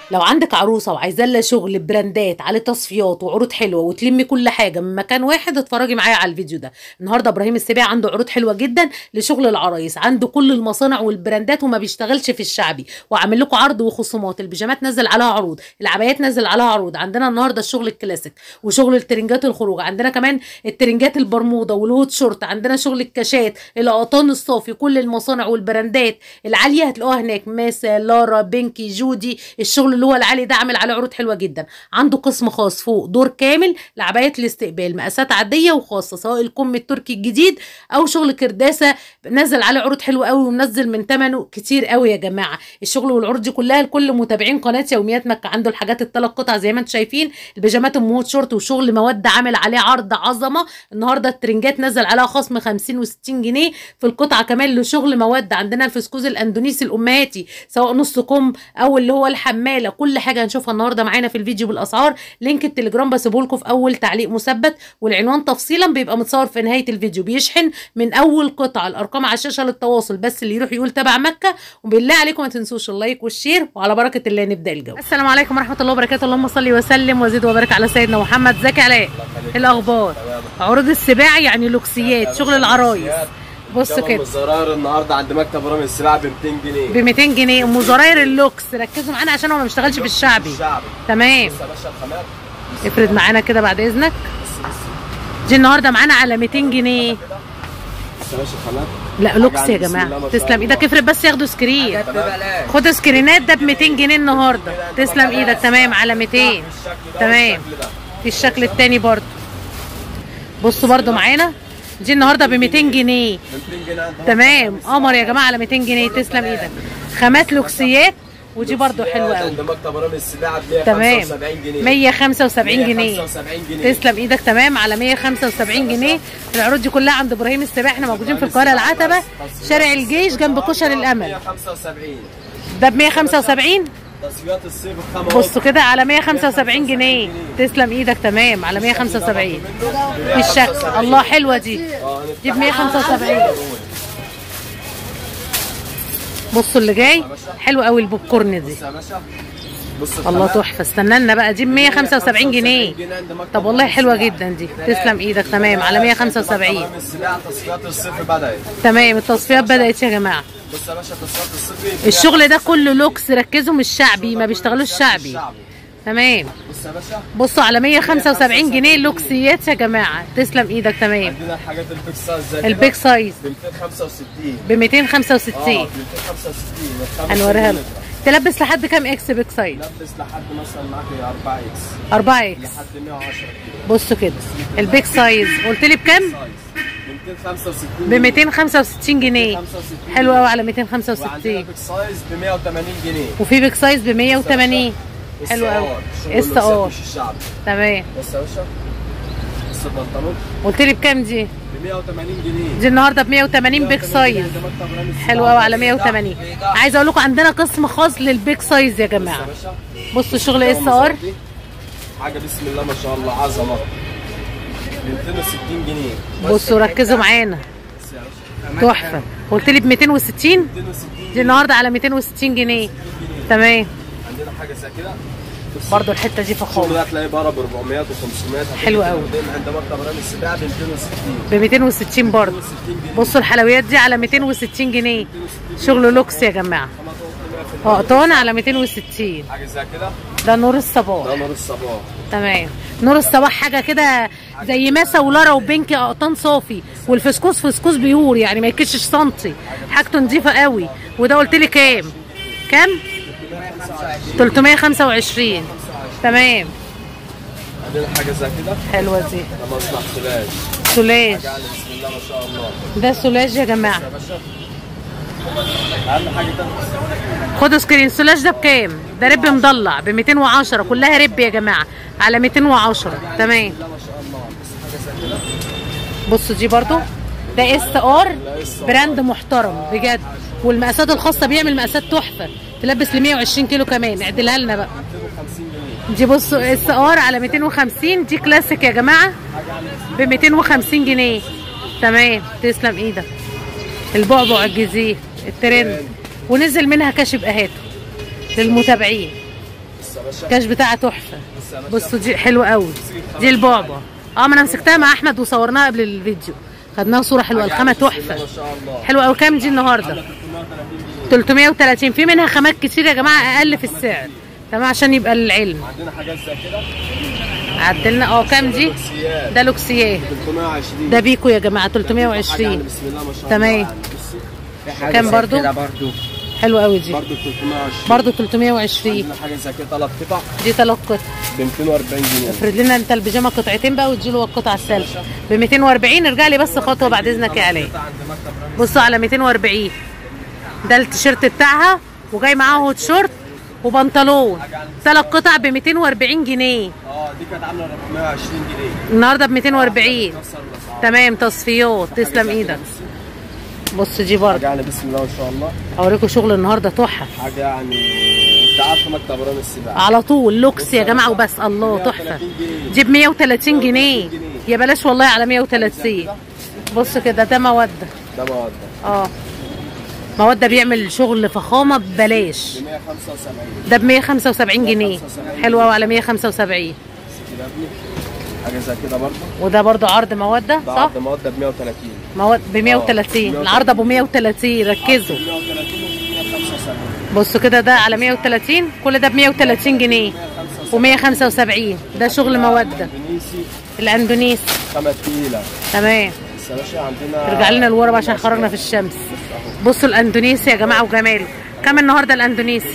لو عندك عروسه وعايزه لها شغل براندات عليه تصفيات وعروض حلوه وتلمي كل حاجه من مكان واحد اتفرجي معايا على الفيديو ده النهارده ابراهيم السبيع عنده عروض حلوه جدا لشغل العرايس عنده كل المصانع والبراندات وما بيشتغلش في الشعبي وعامل لكم عرض وخصومات البيجامات نزل عليها عروض العبايات نزل عليها عروض عندنا النهارده الشغل الكلاسيك وشغل الترنجات الخروج عندنا كمان الترنجات البرموده والهوت شورت عندنا شغل الكاشات القطان الصافي كل المصانع والبراندات العاليه هتلاقوها هناك ماسا لارا بينكي جودي الشغل اللي هو العالي ده عامل عليه عروض حلوه جدا عنده قسم خاص فوق دور كامل لعبايات الاستقبال مقاسات عاديه وخاصه سواء الكم التركي الجديد او شغل كرداسه نزل عليه عروض حلوه قوي ومنزل من ثمنه كتير قوي يا جماعه الشغل والعروض دي كلها لكل متابعين قناه يوميات مكه عنده الحاجات الثلاث قطع زي ما انتم شايفين البيجامات ام هوت شورت وشغل مواد عامل عليه عرض عظمه النهارده الترنجات نزل عليها خصم 50 و60 جنيه في القطعه كمان لشغل مواد عندنا الفسكوز الاندونيسي الامهاتي سواء نص كم او اللي هو الحماله كل حاجه هنشوفها النهارده معانا في الفيديو بالاسعار لينك التليجرام بسيبه لكم في اول تعليق مثبت والعنوان تفصيلا بيبقى متصور في نهايه الفيديو بيشحن من اول قطعه الارقام على الشاشه للتواصل بس اللي يروح يقول تبع مكه وبالله عليكم ما تنسوش اللايك والشير وعلى بركه الله نبدا الجو السلام عليكم ورحمه الله وبركاته اللهم صل وسلم وزد وبارك على سيدنا محمد زكي علاء إيه الاخبار عروض السباع يعني لوكسيات شغل العرايس بص كده كده الزراير النهارده عند مكتب رامي السباع ب 200 جنيه ب 200 جنيه ام زراير اللوكس ركزوا معانا عشان هو ما بيشتغلش في الشعبي الشعبي تمام بص يا باشا الخامات افرد معانا كده بعد اذنك دي النهارده معانا على 200 جنيه بص يا باشا الخامات لا لوكس يا عندي بسم الله جماعه ما شاء تسلم الله. ايدك افرد بس ياخدوا سكرين خد سكرينات ده ب 200 جنيه النهارده تسلم ايدك تمام على 200 بالشكل ده تمام والشكل ده. في الشكل التاني برضو بصوا برضو معانا دي النهارده ب 200 جنيه ب 200 جنيه عند تمام قمر يا جماعه على 200 جنيه تسلم ايدك خامات لوكسيات ودي برضو حلوه قوي عند مكتب رامي السباع ب تمام 175 جنيه 175 جنيه 175 جنيه تسلم ايدك تمام على 175 جنيه العروض دي كلها عند ابراهيم السباع احنا موجودين في القاهره العتبه شارع الجيش جنب كشري الامل 175 ده ب 175 تصفيات الصيف الخام بصوا كده على 175 جنيه تسلم ايدك تمام على 175 في الشكل الله حلوه دي دي ب 175 بصوا اللي جاي حلو قوي البوب كورن دي بص يا باشا بص الله الخامات. تحفه استنى لنا بقى دي ب 175 جنيه عند مكتب طب والله رامي حلوه السباع. جدا دي تسلم ايدك تمام على 175 رامي السباع تصفيات الصيف بدأت تمام التصفيات بدات يا جماعه بص يا باشا تصفيات الصيف الشغل ده كله لوكس ركزوا مش شعبي ما بيشتغلوش شعبي تمام بص يا باشا بصوا على 175 جنيه لوكسيات يا جماعه تسلم ايدك تمام عندنا الحاجات البيك سايز زي البيك سايز ب 265 ب 265 اه ب 265 الخمس هنوريها مللي. لكم تلبس لحد كام اكس بيك سايز لبس لحد مثلا معاك 4 اكس 4 اكس لحد 110 كيلو بصوا كده البيك سايز قلت لي بكام سايز ب 265 ب 265 جنيه 265 حلو قوي على وعندنا 265 بيك سايز ب 180 جنيه وفي بيك سايز ب 180 حلو قوي اس ار مش الشعب تمام بص يا باشا بص البنطلون قلت لي بكام دي ب 180 جنيه دي النهارده ب 180 بيك سايز حلو قوي على 180 عايزه اقول لكم عندنا قسم خاص للبيك سايز يا جماعه بصوا شغل اس ار حاجه بسم الله ما شاء الله عظمه ب 260 جنيه بصوا ركزوا معانا بص يا باشا. تحفه قلت لي ب 260 260 دي النهارده على 260 جنيه تمام عندنا حاجه زي كده بص برضو الحته دي الشغل فخامه ده هتلاقيه بره ب 400 و 500 حلو قوي. عند مكتب رامي السباع ب 260 ب 260 برضه 260 جنيه بصوا الحلويات دي على 260 جنيه شغل لوكس يا جماعه قطان على 260 حاجه زي كده ده نور ده الصباح نور الصباح تمام نور الصباح حاجه كده زي ماسا ولارا وبنكي قطان صافي والفسكوس فسكوس بيور يعني ما يكشش سنتي حاجته نظيفه قوي وده قلت لي كام كام 325 تمام عندنا حاجه زي كده حلوه دي ده مصنع سلاج سولاج يعني بسم الله ما شاء الله ده سولاج يا جماعه يا باشا اهم حاجه تانية خدوا سكرين سولاج ده بكام ده رب مضلع ب 210 كلها رب يا جماعه على 210 تمام لا ما شاء الله بس حاجه زي كده بصوا دي برضو ده اس ار براند محترم بجد والمقاسات الخاصه بيعمل مقاسات تحفه تلبس ل 120 كيلو كمان اعدلها لنا بقى 250 جنيه دي بصوا اس ار على 250 دي كلاسيك يا جماعه ب 250 جنيه تمام تسلم ايدك البعبع الجزير الترند ونزل منها كشف اهاته للمتابعين بص يا باشا الكاش بتاعها تحفه بص يا باشا بصوا دي حلوه قوي دي البعبع اه ما انا مسكتها مع احمد وصورناها قبل الفيديو خدناها صوره حلوه الخامه بسم الله تحفه ما شاء الله حلوه قوي كام دي النهارده عامله 330 جنيه 330 في منها خامات كتير يا جماعه اقل في السعر تمام عشان يبقى العلم عندنا حاجات زي كده عدلنا اه كام دي لوكسيات ده لوكسيات 320 ده بيكو يا جماعه حاجة يعني 320 بسم الله ما شاء الله تمام. يعني بصي في حاجة كام زي برضو؟ كده برضو حلو قوي دي برضه 320 برضو 320 عندنا حاجه زي كده ثلاث قطع دي ثلاث قطع ب 240 جنيه افرد لنا انت البيجامه قطعتين بقى وتجيله القطعه الثالثه ب 240 ارجع لي بس خطوه بعد اذنك يا علي قطع عند مكتب رامي بصوا على 240 ده التيشيرت بتاعها وجاي معاه هوت شورت وبنطلون ثلاث قطع ب 240 جنيه اه دي كانت عامله 420 جنيه النهارده ب 240 كسر الاسعار تمام تصفيات تسلم ايدك بص دي برضه حاجه يعني بسم الله ما شاء الله اوريكم شغل النهارده تحف حاجه يعني انت عارفه مكتب رامي السباعه على طول لوكس يا جماعه وبس الله تحفه دي ب 130 جنيه يا بلاش والله على 130 بص كده ده موده ده مواد اه موده بيعمل شغل فخامه ببلاش ب 175 ده ب 175 جنيه حلوه وعلى 175 كده يا ابني حاجه زي كده برضه وده برضو عرض موده ده صح عرض مواد ب 130 مواد ب 130 العرض ابو 130 ركزوا 130 و 175 بصوا كده ده على 130 كل ده ب 130 جنيه و175 ده شغل موده اندونيسي الاندونيسي خامه تقيله تمام بس يا باشا عندنا ارجع لنا لورا بقى عشان خرجنا في الشمس بصوا الاندونيسي يا جماعه وجماله كام النهارده الاندونيسي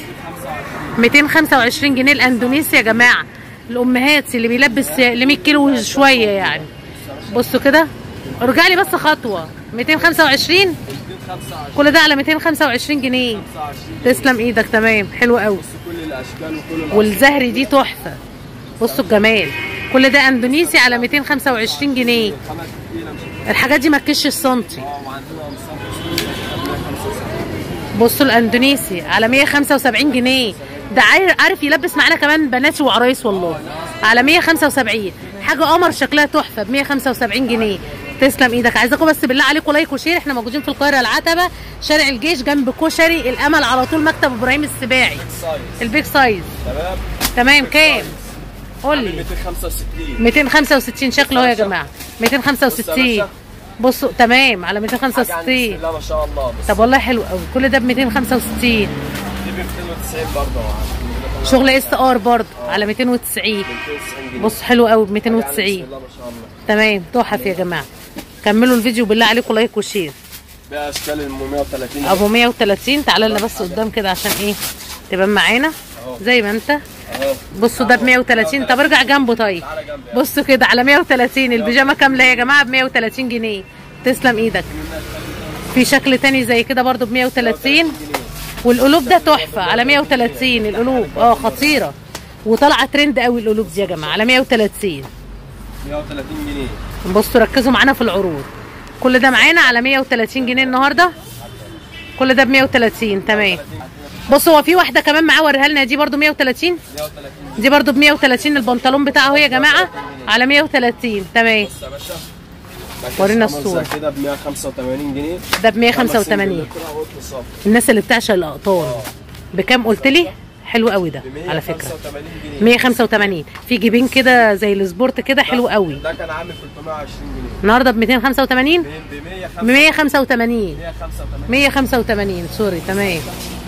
225 جنيه الاندونيسي يا جماعه الامهات اللي بيلبس ل 100 كيلو شويه يعني بصوا كده ارجع لي بس خطوه 225 225 كل ده على 225 جنيه تسلم ايدك تمام حلو قوي كل الاشكال وكل الأصناف. والزهري دي تحفه بصوا الجمال كل ده اندونيسي على 225 جنيه خامه تقيله مش الحاجات دي ما تكش السنتي اه وعندنا قمصان ب 175 بصوا الاندونيسي على 175 جنيه ده عارف عارف يلبس معانا كمان بنات وعرايس والله على 175 حاجه قمر شكلها تحفه ب 175 جنيه تسلم ايدك عايزاكم بس بالله عليكم لايك وشير احنا موجودين في القاهره العتبه شارع الجيش جنب كشري الامل على طول مكتب ابراهيم السباعي سايز البيج سايز تمام تمام كام قول لي 265 265 شكله اهو يا جماعه 265 بصوا تمام على حاجه يعني بسم 265 الله ما شاء الله بس طب والله حلو قوي كل ده ب 265 دي ب 290 برضه شغل اس ار برضه على 290 290 جنيه بص حلو قوي ب يعني بسم 290 الله ما شاء الله تمام تحف يا جماعه كملوا الفيديو بالله عليكم لايك وشير بقى اشكال ال 130 ابو 130 تعالى لنا بس قدام كده عشان ايه تبان معانا زي ما انت اهو بصوا ده ب 130 طب ارجع جنبه طيب تعالى جنبي بصوا كده على 130 البيجامه كامله يا جماعه ب 130 جنيه تسلم ايدك في شكل تاني زي كده برضو ب 130 والقلوب ده تحفه على 130 القلوب اه خطيره وطالعه ترند قوي القلوب دي يا جماعه على 130 130 جنيه بصوا ركزوا معانا في العروض كل ده معانا على 130 جنيه النهارده كل ده ب 130 تمام بصوا هو في واحده كمان معاه وريها لنا دي برضو 130 130 دي برضو ب 130 البنطلون بتاعه اهو يا جماعه على 130 تمام بص يا باشا ورينا عمل الصورة. زي كده ب 185 جنيه ده ب 185 الناس اللي بتعشق الاقطار بكام قلت لي حلو قوي ده على فكره 185 جنيه 185 في جيبين كده زي السبورت كده حلو قوي ده كان عامل 320 جنيه النهارده ب 285 ب ب 185 185 185 سوري تمام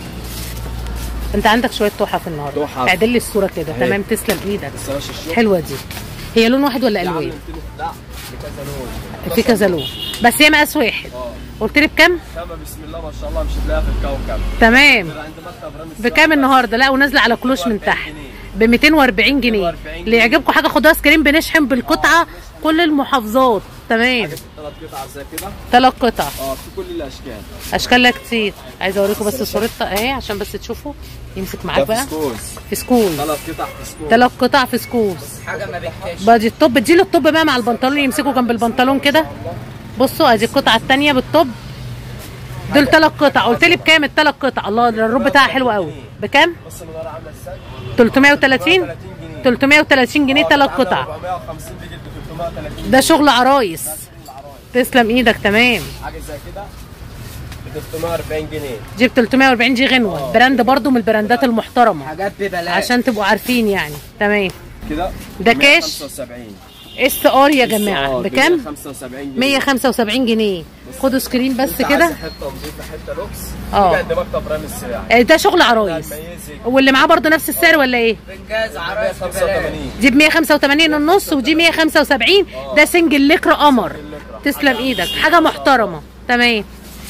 انت عندك شويه تحف النهارده تحف. اعدل لي الصوره كده أهي. تمام تسلم ايدك بس يا باشا الشغل حلوه دي هي لون واحد ولا دي عامله الوان 200 لا بكذا لون في كذا لون بس هي مقاس واحد اه قلت لي بكام خامه بسم الله ما شاء الله مش هتلاقيها في الكوكب تمام كده عند مكتب رامي بكام النهارده لا ونازله على كلوش من تحت ب 240 جنيه اللي يعجبكم حاجه خدوها سكرين بنشحن بالقطعه كل المحافظات تمام ثلاث قطع زي كده ثلاث قطع اه في كل الاشكال اشكالها كتير عايزه اوريكم بس صورتها اهي عشان بس تشوفوا يمسك معاك ده بقى فسكوز في سكول ثلاث قطع فسكوز ثلاث قطع في سكوز حاجة ما بيحكاش بقى دي الطب دي الطب بقى مع البنطلون يمسكوا جنب البنطلون كده بصوا ادي القطعه الثانيه بالطب دول ثلاث قطع قلت لي بكام الثلاث قطع الله ده الروب بتاعها حلو قوي بكام بص من ورا عامله ازاي 330 330 جنيه ثلاث قطع 450 بيجي ب 330 ده شغل عرايس تسلم ايدك تمام حاجه زي كده ب 340 جنيه جيب 340 دي غنوه آه. براند برضو من البراندات المحترمه حاجات ببلاش عشان تبقوا عارفين يعني تمام كده ده كاش؟ 175 اس ار يا جماعه بكام 175 جنيه 175 جنيه خدوا سكرين بس انت عايز كده حته نظيفه حته لوكس اه. يبقى عند مكتب رامي الساعه آه، ده شغل عرايس الميزك واللي معاه برضو نفس السعر ولا ايه بنجاز عرايس ببلاش 185 دي ب 185 النص ودي 175 ده سنجل لكر قمر تسلم ايدك حاجه محترمه تمام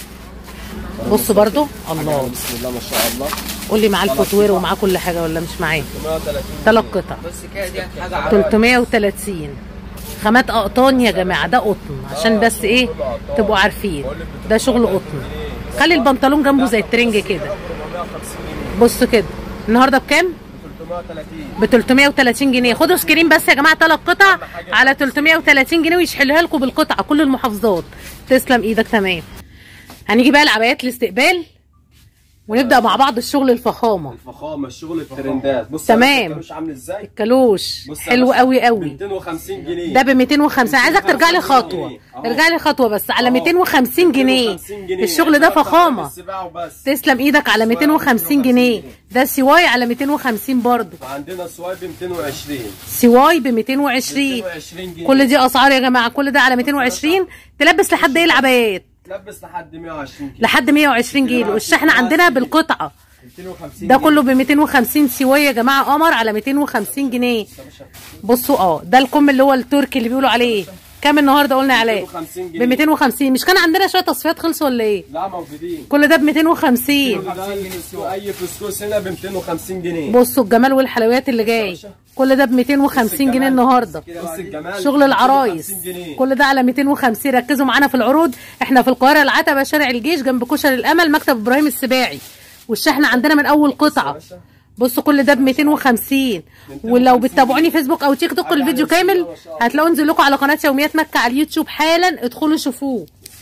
بصوا برضو الله بسم الله ما شاء الله قول لي معاه الفوتوير ومعاه كل حاجه ولا مش معاه 130 ثلاث قطع بص كده دي حاجه عرايس 330 خامات قطان يا جماعه ده قطن عشان بس ايه تبقوا عارفين ده شغل قطن خلي البنطلون جنبه زي الترنج كده 450 جنيه بصوا كده النهارده بكام 330 ب 330 جنيه خدوا سكرين بس يا جماعه ثلاث قطع على 330 جنيه ويشحلوها لكم بالقطعه كل المحافظات تسلم ايدك تمام هنيجي بقى العبايات الاستقبال ونبدا مع بعض الشغل الفخامه الفخامه الشغل الترندات بص تمام. مش عامل ازاي كالوش بص يا حلو باشا، قوي قوي 250 جنيه ده ب 250 عايزك ترجع لي خطوه أهو. ارجع لي خطوه بس على أهو. 250 جنيه 250 جنيه. الشغل ده مكتب فخامه رامي السباع وبس تسلم ايدك على 250 جنيه ده سواي على 250 برضه وعندنا سوايب 220 سواي ب 220 220 جنيه كل دي اسعار يا جماعه كل ده على 220 تلبس لحد ايه العبايات تلبس لحد 120 جنيه لحد 120 جنيه والشحن عندنا بالقطعه 250 ده كله ب 250 سواي يا جماعه قمر على 250 جنيه بصوا اه ده الكم اللي هو التركي اللي بيقولوا عليه كام النهارده قلنا يا علاء 250 ب جنيه 250 مش كان عندنا شويه تصفيات خلصوا ولا ايه لا موجودين كل ده ب 250 ده الفسكو- اي فسكوس هنا ب 250 جنيه بصوا الجمال والحلويات اللي جاي كل ده ب 250 جنيه النهارده بص الجمال شغل العرايس 250 جنيه كل ده على 250 ركزوا معانا في العروض احنا في القاهره العتبه شارع الجيش جنب كشر الامل مكتب ابراهيم السباعي والشحن عندنا من اول قطعه بصوا كل ده ب 250 ولو بتتابعوني فيسبوك او تيك توك الفيديو كامل هتلاقوا انزل لكم على قناه يوميات مكه على اليوتيوب حالا ادخلوا شوفوه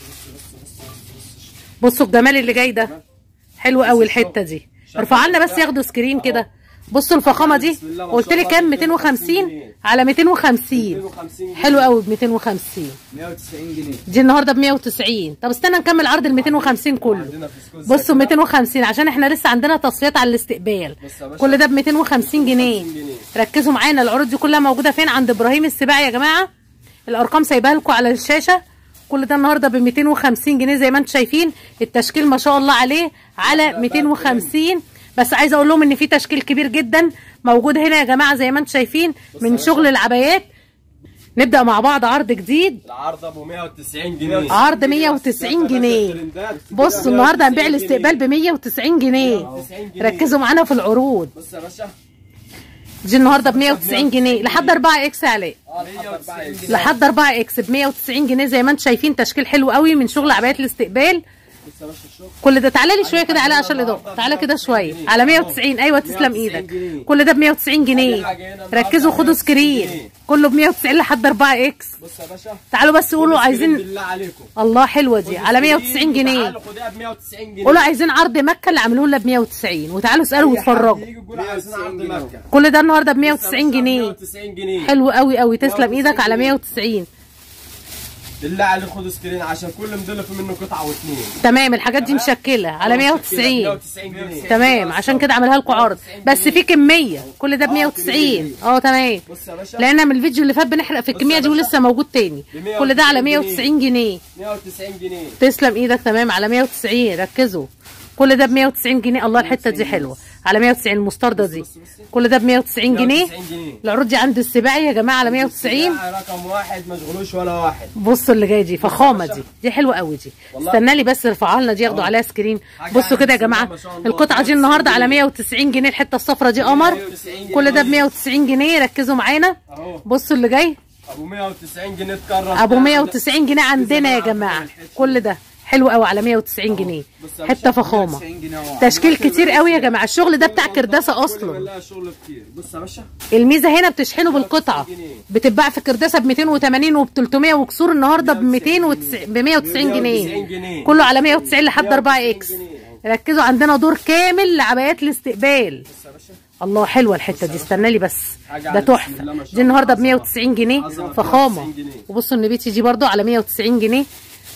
بصوا الجمال اللي جاي ده حلو قوي الحته دي ارفع لنا بس ياخدوا سكرين كده بصوا الفخامه دي قلت لي كام 250 على 250 250 حلو قوي ب 250 190 جنيه دي النهارده ب 190 طب استنى نكمل عرض ال 250 كله عندنا فسكوس بصوا 250 عشان احنا لسه عندنا تصفيات على الاستقبال بص يا باشا. كل ده ب 250 جنيه 250 جنيه. ركزوا معانا العروض دي كلها موجوده فين عند ابراهيم السباعي يا جماعه الارقام سايباها لكم على الشاشه كل ده النهارده ب 250 جنيه زي ما انتم شايفين التشكيل ما شاء الله عليه على 250 بس عايزه اقول لهم ان في تشكيل كبير جدا موجود هنا يا جماعه زي ما انتم شايفين من شغل العبايات نبدا مع بعض عرض جديد العرض ابو 190 جنيه عرض 190 جنيه بصوا النهارده هنبيع الاستقبال ب 190 جنيه ركزوا معانا في العروض بص يا باشا دي النهارده ب 190 جنيه لحد 4 اكس يا علاء اه لحد 4 اكس لحد 4 اكس ب 190 جنيه زي ما انتم شايفين تشكيل حلو قوي من شغل عبايات الاستقبال بص يا باشا الشغل كل ده تعالى لي شويه كده علاء عشان الاضاءه تعالى كده شويه على 190 ايوه تسلم ايدك كل ده ب 190 جنيه ركزوا خدوا سكرين كله ب 190 لحد 4 اكس بص يا باشا تعالوا بس قولوا عايزين بالله عليكم الله حلوه دي على 190 جنيه تعالوا خديها ب 190 جنيه قولوا عايزين عرض مكه اللي عملوه لنا ب 190 وتعالوا اسالوا واتفرجوا يجي يقول عايزين عرض مكه كل ده النهارده ب 190 جنيه 190 جنيه حلو قوي قوي تسلم ايدك على 190 بالله عليك خدوا سكرين عشان كل موديل في منه قطعه واثنين تمام الحاجات دي مشكله على 190 190 جنيه تمام عشان كده عملها لكم عرض بس في كميه كل ده ب 190 اه تمام بص يا باشا لان من الفيديو اللي فات بنحرق في الكميه دي ولسه موجود تاني كل ده على 190 جنيه 190 جنيه تسلم ايدك تمام على 190 ركزوا كل ده ب 190 جنيه الله الحته دي حلوه على 190 المستردة دي كل ده ب 190 جنيه 190 جنيه العروض دي عند السباعي يا جماعه على 190 رقم واحد ما تشغلوش ولا واحد بصوا اللي جاي دي فخامه دي دي حلوه قوي دي والله. استنى لي بس ارفعوها لنا دي ياخدوا عليها سكرين حاجة بصوا كده يا بسم الله جماعه ما شاء الله. القطعه دي النهارده على 190 جنيه الحته الصفرا دي قمر 190 جنيه. كل ده ب 190 جنيه ركزوا معانا اهو بصوا اللي جاي ابو 190 جنيه تكرر ابو 190 جنيه عندنا يا جماعه كل ده حلو قوي على 190 جنيه بص يا باشا، حته فخامه 90 جنيه اهو تشكيل كتير قوي يا جماعه الشغل ده بتاع كرداسه كل اصلا لا شغل كتير بص يا باشا الميزه هنا بتشحنه بالقطعه بتتباع في كرداسه ب 280 وب 300 وكسور النهارده ب 290 ب 190 جنيه كله على 190 لحد 4 اكس ركزوا عندنا دور كامل لعبايات الاستقبال بص يا باشا الله حلوه الحته دي استنى لي بس حاجة ده على بسم تحفه الله ما شاء دي النهارده ب الله. 190 جنيه عظمة. فخامه 190 جنيه. وبصوا النبيتي دي برضو على 190 جنيه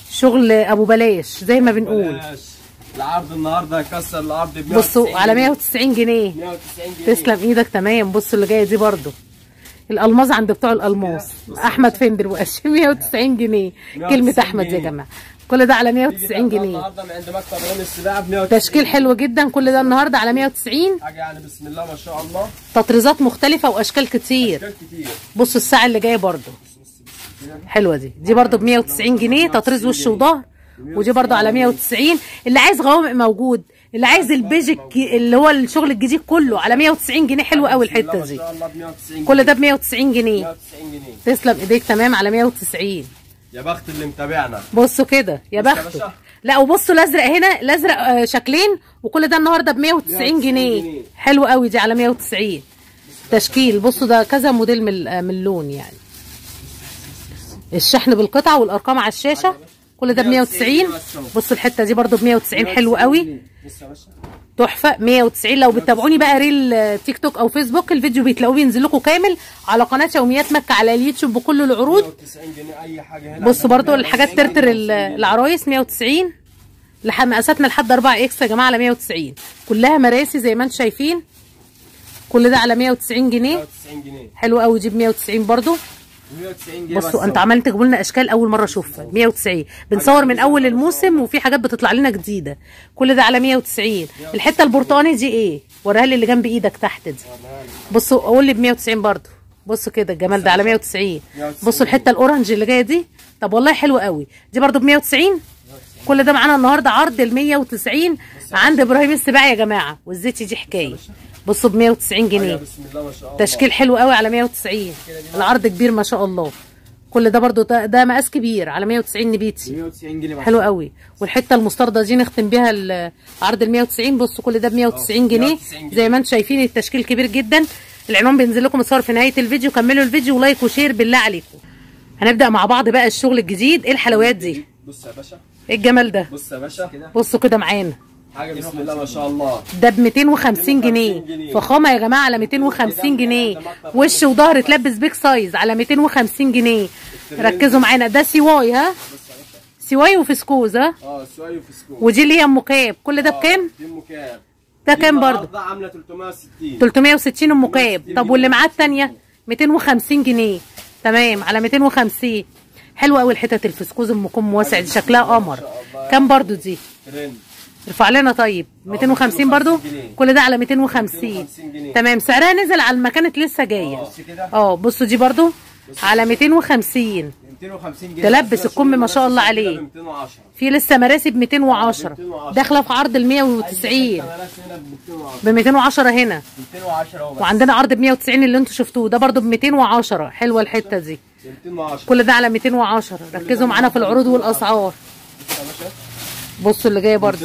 شغل ابو بلاش زي ما بنقول بلاش. العرض النهارده هيكسر العرض ب 190 بصوا على 190 جنيه 190 جنيه تسلم ايدك تمام بصوا اللي جايه دي برضو الالماظ عند بتوع الالماظ احمد فندر وقش 190 جنيه كلمه 190 احمد يا جنيه. جماعه كل ده على تيجي 190 بقى جنيه النهارده من عند مكتب رامي السباعه ب 190 تشكيل حلو جدا كل ده النهارده على 190 حاجه يعني بسم الله ما شاء الله تطريزات مختلفه واشكال كتير اشكال كتير بصوا الساعه اللي جايه برضو حلوه دي دي برضو ب 190 جنيه تطريز وش وظهر ودي برضو على 190 اللي عايز غوامق موجود اللي عايز البيج الك- اللي هو الشغل الجديد كله على 190 جنيه حلو قوي بسم الله الحته ما دي شاء الله ب 190 كل ده ب 190 جنيه 190 جنيه تسلم ايديك تمام على 190 يا بخت اللي متابعنا بصوا كده يا بص يا بخته باشا. لا وبصوا الازرق هنا الازرق آه، شكلين وكل ده النهارده ب 190 190 جنيه جنيه. حلو قوي دي على 190 تشكيل بصوا ده كذا موديل من آه، من اللون يعني الشحن بالقطعه والارقام على الشاشه كل ده ب 190 بصوا الحته دي برده ب 190 حلو قوي بص يا باشا تحفه 190 لو بتتابعوني بقى ريل آه، تيك توك او فيسبوك الفيديو بيتلاقوه بينزل لكم كامل على قناه يوميات مكه على اليوتيوب بكل العروض 190 جنيه اي حاجه هنا بصوا برضو عندنا الحاجات 190 ترتر ال- جنيه. العرايس 190 لحد مقاساتنا لحد 4 اكس يا جماعه على 190 كلها مراسي زي ما انتم شايفين كل ده على 190 جنيه 190 جنيه حلو قوي دي ب 190 برضو 190 جنيه بصوا انتوا عمالين تجيبوا لنا اشكال اول مره اشوفها 190 بنصور من اول الموسم وفي حاجات بتطلع لنا جديده كل ده على 190 الحته البرتقاني دي ايه وريها لي اللي جنب ايدك تحت دي بصوا قول لي ب 190 برضو بصوا كده الجمال ده على 190 بصوا الحته الاورنج اللي جايه دي طب والله حلو قوي دي برضو ب 190 كل ده معانا النهارده عرض ال 190 عند ابراهيم السباعي يا جماعه والزيتي دي حكايه بصوا ب 190 جنيه بسم الله ما شاء الله تشكيل حلو قوي على 190 العرض كبير ما شاء الله كل ده برضو ده, ده مقاس كبير على 190 نبيتي 190 جنيه بس حلو قوي والحته المستردة دي نختم بيها ال- عرض ال 190 بصوا كل ده ب 190 جنيه 190 جنيه. زي ما انتم شايفين التشكيل كبير جدا العنوان بينزل لكم متصور في نهايه الفيديو كملوا الفيديو ولايك وشير بالله عليكم هنبدا مع بعض بقى الشغل الجديد ايه الحلويات دي بص يا باشا ايه الجمال ده بص يا باشا بصوا كده معانا حاجه بسم الله ما شاء الله ده ب 250 جنيه جنيه. فخامه يا جماعه على 250 جنيه وش وظهر تلبس بيك سايز على 250 جنيه ركزوا معانا ده سيواي ها سيواي وفسكوز ها اه سوي وفسكوت ودي اللي هي ام كاب كل ده بكام دي ام كاب ده كام برضه النهارده عامله 360 360 ام كاب طب واللي معاه الثانيه 250 جنيه تمام على 250 حلوه قوي الحتت الفسكوز ام كم واسع دي شكلها قمر كام برضه دي ترند ارفع لنا طيب 250 برضو جنيه. كل ده على 250 250 جنيه. تمام سعرها نزل على ما كانت لسه جايه بص كده اه بصوا دي برضو على 250 250 جنيه تلبس الكم ما شاء الله ب عليه 210 في لسه مراسي ب 210 210. داخله في عرض ال 190 هنا ب 210 ب 210 هنا 210 اهو بس وعندنا عرض ب 190 اللي انتوا شفتوه ده برضو ب 210 حلوه الحته دي ب 210 كل ده على 210 ركزوا معانا في العروض والاسعار بص يا باشا بصوا اللي جايه برضو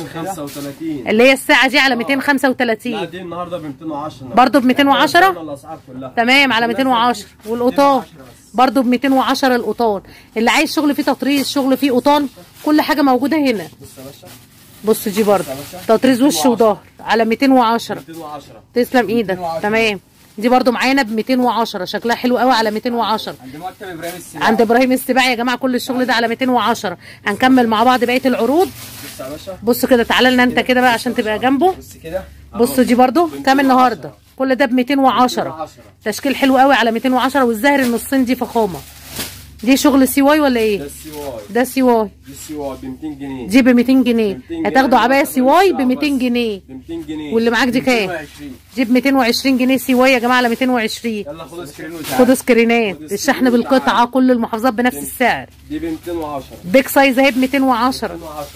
235 اللي هي الساعه دي على لا 235 دي النهارده ب 210 برضو ب 210 الاسعار كلها تمام على 210 والقطان برضو ب 210 القطان اللي عايز شغل فيه تطريز شغل فيه قطان كل حاجه موجوده هنا بص يا باشا بص دي برضو تطريز وش وظهر على 210 210 تسلم ايدك تمام دي برضو معانا ب 210 شكلها حلو قوي على 210 عند مكتب ابراهيم السباعي عند ابراهيم السباعي يا جماعه كل الشغل ده على 210 هنكمل مع بعض بقيه العروض بص يا باشا بص كده تعالى لنا انت كده بقى عشان تبقى جنبه بص كده بص دي برضو كام النهارده كل ده ب 210 تشكيل حلو قوي على 210 والزهر النصين دي فخامه دي شغل سي واي ولا ده ايه السي واي ده سي واي دي السي واي ب 200 جنيه دي ب 200 جنيه 200 جنيه. هتاخدوا عبايه سي واي ب 200 بس. جنيه ب 200 جنيه واللي معاك دي كام 220 دي ب 220 جنيه سي واي يا جماعه على 220 يلا خد سكرين خدوا سكرينات الشحن بالقطعه كل المحافظات بنفس السعر دي ب 210 بيج سايز اهي ب 210 210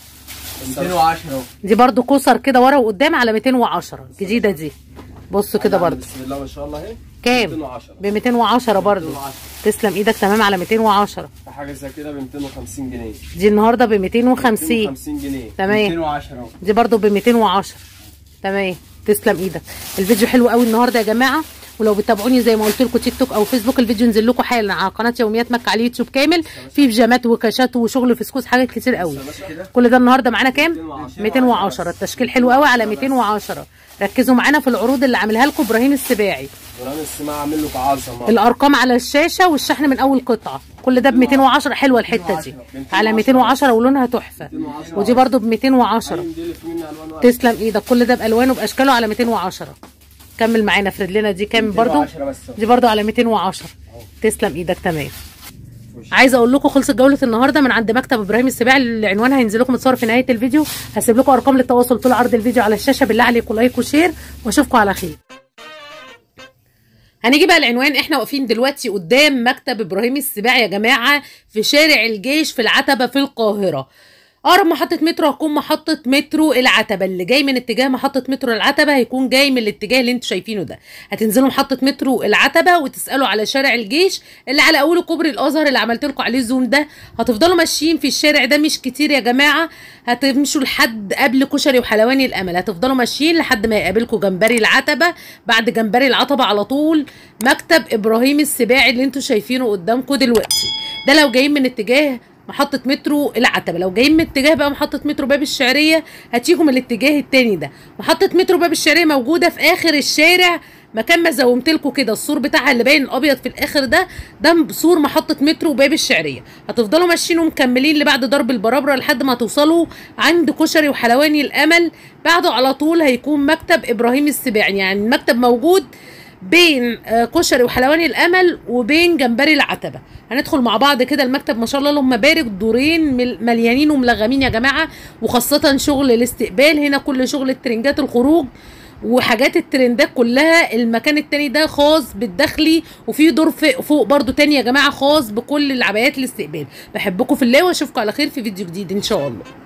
210 اهو دي برضو كسر كده ورا وقدام على 210 جديده دي بصوا كده برضو بسم الله ما شاء الله اهي كام 210 ب 210 برضو 210 تسلم ايدك تمام على 210 حاجه زي كده ب 250 جنيه دي النهارده ب 250 250 جنيه تمام 210 اهو دي برضو ب 210 تمام تسلم ايدك الفيديو حلو قوي النهارده يا جماعه ولو بتتابعوني زي ما قلت لكم تيك توك او فيسبوك الفيديو ينزل لكم حالا على قناه يوميات مكه على اليوتيوب كامل في بيجامات وكاشات وشغل فسكوس حاجات كتير قوي كل ده النهارده معانا كام 210 التشكيل حلو قوي على 210 ركزوا معانا في العروض اللي عاملها لكم ابراهيم السباعي ابراهيم السماعه عامل لك عظمه الارقام على الشاشه والشحن من اول قطعه كل ده ب 210 حلوه الحته دي 210. على 210 ولونها تحفه 210. ودي برضو ب 210 دي اللي في منها الوان واحد. تسلم ايدك كل ده بالوانه باشكاله على 210 كمل معانا افرد لنا دي كام برضو 210 بس دي برضو على 210 تسلم ايدك تمام عايزه اقول لكم خلصت جوله النهارده من عند مكتب ابراهيم السباعي العنوان هينزل لكم متصور في نهايه الفيديو هسيب لكم ارقام للتواصل طول عرض الفيديو على الشاشه بالله عليكم لايك وشير واشوفكم على خير هنيجي بقى العنوان احنا واقفين دلوقتي قدام مكتب ابراهيم السباعي يا جماعه في شارع الجيش في العتبه في القاهره اقرب محطه مترو هتكون محطه مترو العتبه اللي جاي من اتجاه محطه مترو العتبه هيكون جاي من الاتجاه اللي انتوا شايفينه ده هتنزلوا محطه مترو العتبه وتسالوا على شارع الجيش اللي على اول كوبري الازهر اللي عملت لكم عليه الزوم ده هتفضلوا ماشيين في الشارع ده مش كتير يا جماعه هتمشوا لحد قبل كشري وحلواني الامل هتفضلوا ماشيين لحد ما يقابلكم جمبري العتبه بعد جمبري العتبه على طول مكتب ابراهيم السباعي اللي انتوا شايفينه قدامكم دلوقتي ده لو جايين من اتجاه محطة مترو العتبة لو جايين من اتجاه بقى محطة مترو باب الشعرية هتيجوا من الاتجاه التاني ده محطة مترو باب الشعرية موجودة في آخر الشارع مكان ما زومت لكم كده السور بتاعها اللي باين الابيض في الاخر ده ده سور محطه مترو باب الشعريه هتفضلوا ماشيين ومكملين لبعد ضرب البرابره لحد ما توصلوا عند كشري وحلواني الامل بعده على طول هيكون مكتب ابراهيم السباعي يعني المكتب موجود بين آه، كشري وحلواني الامل وبين جمبري العتبه هندخل مع بعض كده المكتب ما شاء الله اللهم بارك دورين مل- مليانين وملغمين يا جماعه وخاصه شغل الاستقبال هنا كل شغل الترنجات الخروج وحاجات الترندات كلها المكان التاني ده خاص بالداخلي وفي دور ف- فوق برضو تاني يا جماعه خاص بكل العبايات الاستقبال بحبكم في الله واشوفكم على خير في فيديو جديد ان شاء الله